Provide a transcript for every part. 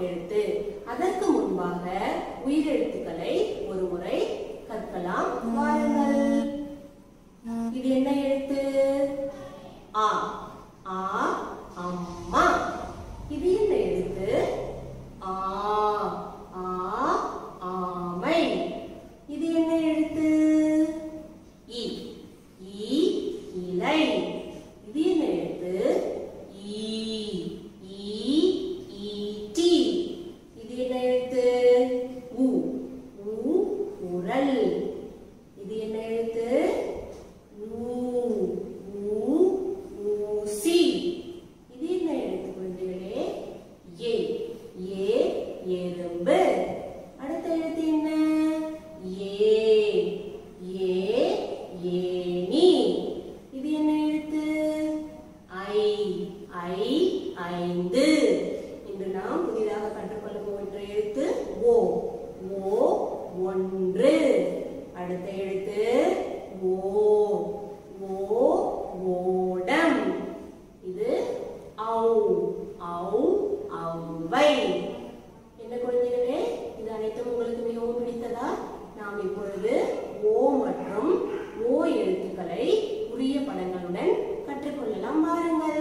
எழுத்து அதற்கு முன்பாக உயிரெழுத்துக்களை ஒரு முறை கற்கலாம் வாருங்கள் இது என்ன எழுத்து ஆ ஆ அம்மா இது என்ன எழுத்து ஆ ஆ ஆமை இது என்ன எழுத்து இ ஈ இலை இது என்ன எழுத்து ஈ ஈ ஈட்டி இது என்ன எழுத்து உ உ உரல் இது என்ன எழுத்து ஊ ஊ ஊசி இது என்ன எழுத்து குழந்தைகளே ஏ ஏ எறும்பு அடுத்த எழுத்து என்ன ஏ ஏ ஏனி இது என்ன எழுத்து ஐ ஐ ஐந்து இன்று நாம் புதிதாக கற்றுக்கொள்ள போகின்ற எழுத்து ஓ ஓ ஒன்று அடுத்த எழுத்து ஓ ஓ ஓடம் இது ஔ ஔ ஔவை என்ன குழந்தைகளே இது அனைத்தும் உங்களுக்கு மிகவும் பிடித்ததா நாம் இப்பொழுது ஓ மற்றும் ஓ எழுத்துக்களை உரிய படங்களுடன் கற்றுக்கொள்ளலாம் வாருங்கள்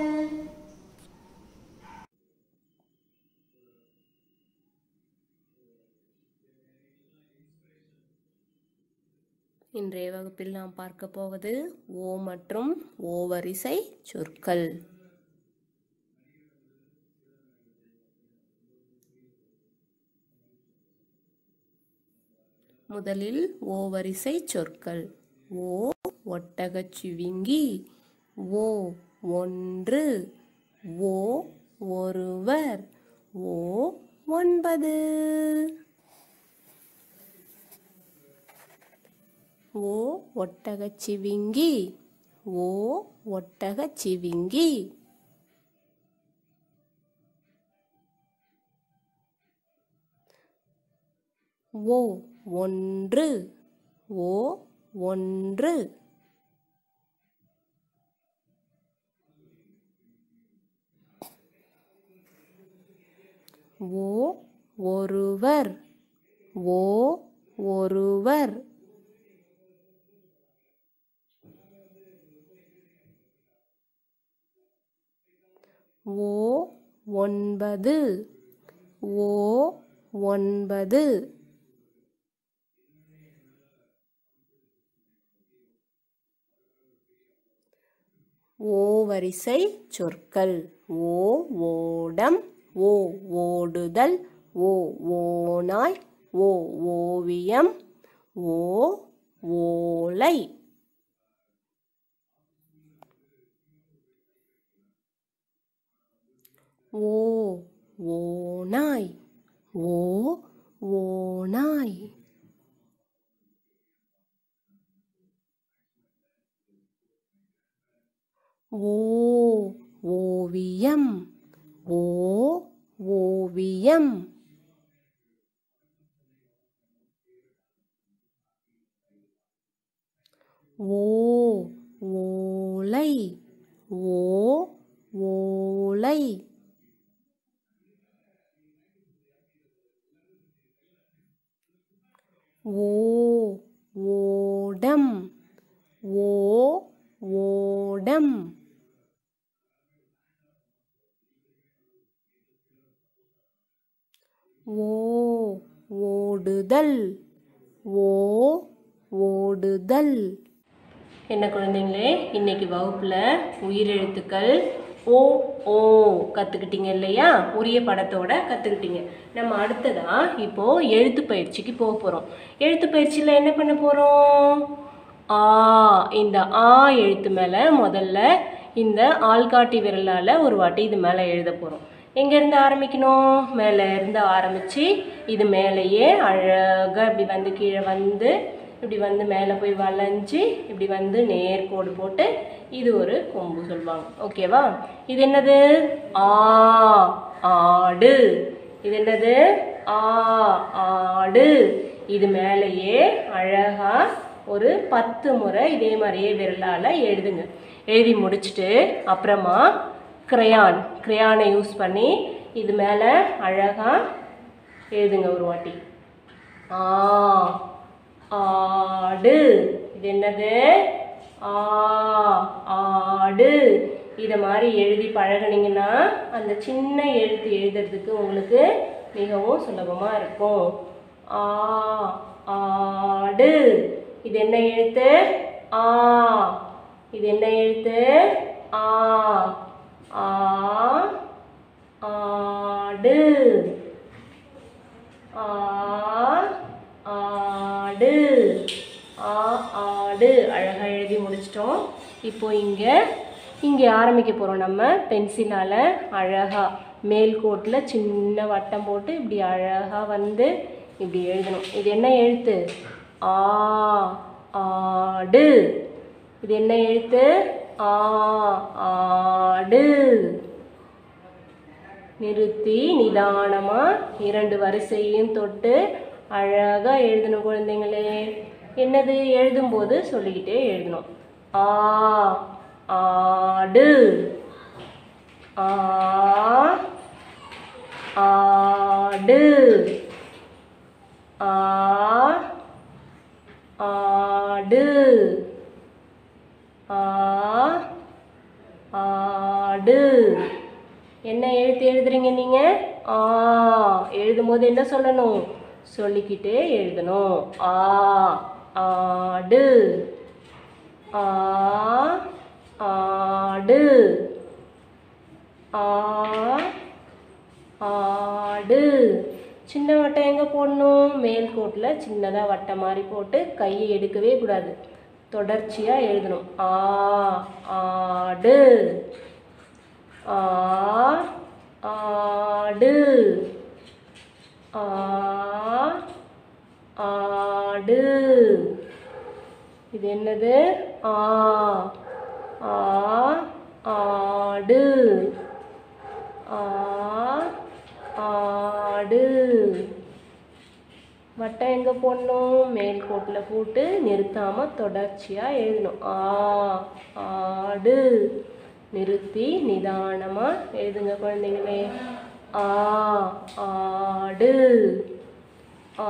இன்றைய வகுப்பில் நாம் பார்க்க போவது ஓ மற்றும் ஓ வரிசை சொற்கள் முதலில் ஓ வரிசை சொற்கள் ஓ ஒட்டகச் சிவிங்கி ஓ ஒன்று ஓ ஒருவர் ஓ ஒன்பது ஓ ஒட்டகச் சிவிங்கி ஓ ஒட்டகச் சிவிங்கி ஓ ஒன்று ஓ ஒன்று ஓ ஒருவர் ஓ ஒருவர் ஓ ஒன்பது ஓ ஒன்பது ஓ வரிசை சொற்கள் ஓ ஓடம் ஓ ஓடுதல் ஓ ஓநாய் ஓ ஓவியம் ஓ ஓலை ஓ ஓநாய் ஓ ஓநாய் ஓ ஓவியம் ஓ ஓவியம் ஓ ஓலை ஓ ஓலை ஓ ஓடம் ஓ ஓடம் ஓ ஓடுதல் ஓ ஓடுதல் என்ன குழந்தைங்களே இன்னைக்கு வகுப்பில் உயிரெழுத்துக்கள் ஓ ஓ கற்றுக்கிட்டீங்க இல்லையா உரிய படத்தோட கற்றுக்கிட்டீங்க நம்ம அடுத்ததா இப்போ எழுத்து பயிற்சிக்கு போக போகிறோம் எழுத்து பயிற்சியில் என்ன பண்ண போகிறோம் ஆ இந்த ஆ எழுத்து மேலே முதல்ல இந்த ஆள்காட்டி விரலால் ஒரு வாட்டி இது மேலே எழுத போகிறோம் எங்கேருந்து ஆரம்பிக்கணும் மேலே இருந்து ஆரம்பித்து இது மேலேயே அழகாக இப்படி வந்து கீழே வந்து இப்படி வந்து மேலே போய் வளைஞ்சு இப்படி வந்து நேர்கோடு போட்டு இது ஒரு கொம்பு சொல்லுவாங்க ஓகேவா இது என்னது ஆ ஆடு இது என்னது ஆ ஆடு இது மேலேயே அழகா ஒரு பத்து முறை இதே மாதிரியே விரலால் எழுதுங்க எழுதி முடிச்சுட்டு அப்புறமா கிரையான் கிரையானை யூஸ் பண்ணி இது மேலே அழகாக எழுதுங்க ஒரு வாட்டி ஆ ஆடு இது என்னது ஆ ஆடு இதை மாதிரி எழுதி பழகுனீங்கன்னா அந்த சின்ன எழுத்து எழுதுறதுக்கு உங்களுக்கு மிகவும் சுலபமாக இருக்கும் ஆ ஆடு இது என்ன எழுத்து ஆ இது என்ன எழுத்து ஆ ஆ ஆடு ஆ ஆடு ஆ ஆடு அழகாக எழுதி முடிச்சிட்டோம் இப்போ இங்கே இங்கே ஆரம்பிக்க போகிறோம் நம்ம பென்சிலால் அழகாக மேல்கோட்டில் சின்ன வட்டம் போட்டு இப்படி அழகாக வந்து இப்படி எழுதணும் இது என்ன எழுத்து ஆ ஆடு இது என்ன எழுத்து ஆ ஆடு நிறுத்தி நிதானமாக இரண்டு வரிசையும் தொட்டு அழகாக எழுதணும் குழந்தைங்களே என்னது எழுதும்போது சொல்லிக்கிட்டே எழுதணும் ஆ ஆடு ஆ ஆடு ஆ ஆடு ஆ ஆடு என்ன எழுத்து எழுதுறீங்க நீங்க ஆ எழுதும்போது என்ன சொல்லணும் சொல்லிக்கிட்டே எழுதணும் ஆ ஆடு ஆ ஆடு ஆ ஆடு சின்ன வட்டம் எங்கே போடணும் மேல் கோட்டில் சின்னதாக வட்டம் மாதிரி போட்டு கையை எடுக்கவே கூடாது தொடர்ச்சியாக எழுதணும் ஆ ஆடு ஆ ஆடு ஆ ஆடு இது என்னது ஆ ஆ ஆடு ஆ ஆடு வட்டம் எங்கே போடணும் மேல் கோட்டில் போட்டு நிறுத்தாமல் தொடர்ச்சியாக எழுதணும் ஆ ஆடு நிறுத்தி நிதானமாக எழுதுங்க குழந்தைங்களே ஆ ஆடு ஆ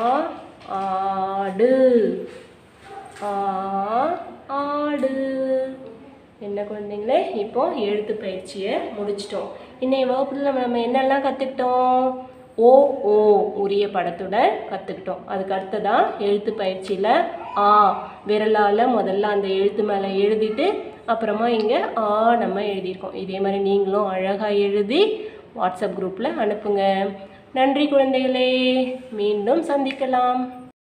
ஆடு ஆ ஆடு என்ன குழந்தைங்களே இப்போ எழுத்து பயிற்சியை முடிச்சிட்டோம் இன்னைய வகுப்புல நம்ம நம்ம என்னெல்லாம் கற்றுக்கிட்டோம் ஓ ஓ உரிய படத்துடன் கற்றுக்கிட்டோம் அதுக்கு அடுத்ததான் எழுத்து பயிற்சியில் ஆ விரலால் முதல்ல அந்த எழுத்து மேலே எழுதிட்டு அப்புறமா இங்கே ஆ நம்ம எழுதியிருக்கோம் இதே மாதிரி நீங்களும் அழகாக எழுதி வாட்ஸ்அப் குரூப்பில் அனுப்புங்க நன்றி குழந்தைகளே மீண்டும் சந்திக்கலாம்